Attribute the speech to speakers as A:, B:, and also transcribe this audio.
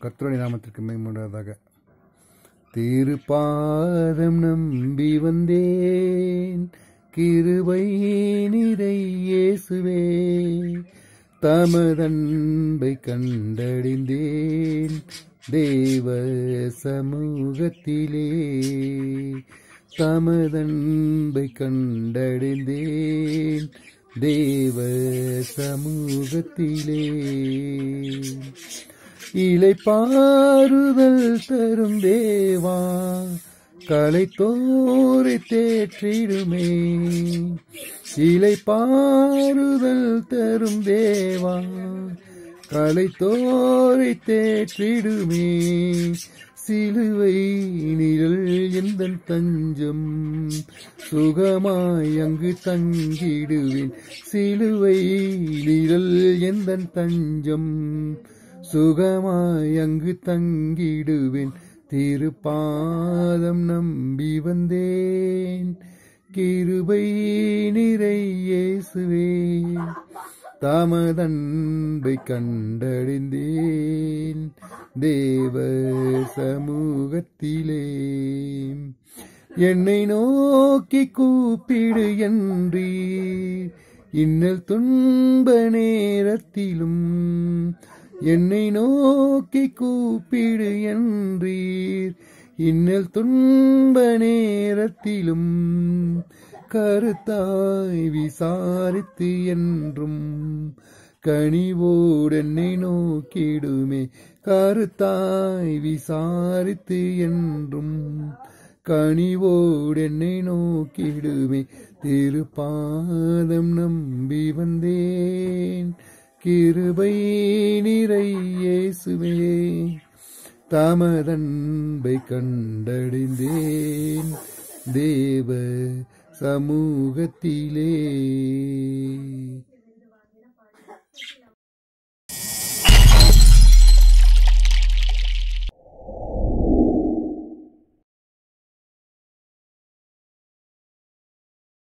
A: கர்த்தருடைய நாமத்திற்கு மேம்படுவதாக திருப்பாதம் நம்பி வந்தேன் கிருபை நிறை இயேசுவே தமதன்பை கண்டடைந்தேன் தேவ சமூகத்திலே தமதன்பை கண்டடைந்தேன் தேவ சமூகத்திலே இலை பாறுதல் தரும் தேவா கலை தோரை தேற்றிடுமே இலை பாறுதல் தரும் தேவா கலை தோரை தேற்றிடுமே சிலுவை நிழல் எந்த தஞ்சம் சுகமாய் அங்கு தங்கிடுவேன் சிலுவை நிழல் எந்த தஞ்சம் சுகமாய் அங்கு தங்கிடுவேன் திருப்பாதம் நம்பி வந்தேன் கிருபை நிறை இயேசுவே தாமதன்பை கண்டடைந்தேன் தேவ சமூகத்திலே என்னை நோக்கி கூப்பிடு என்றீ இன்னல் துன்ப நேரத்திலும் என்னை நோக்கி கூப்பிடு என்றீர் இன்னல் துன்ப நேரத்திலும் கருத்தாய் விசாரித்து என்றும் கனிவோடு என்னை நோக்கிடுமே கருத்தாய் விசாரித்து என்றும் கனிவோடு என்னை நோக்கிடுமே திருப்பாதம் நம்பி வந்தேன் கிருபை நிறை இயேசுவே தமதன்பை கண்டடைந்தேன் தேவ சமூகத்திலே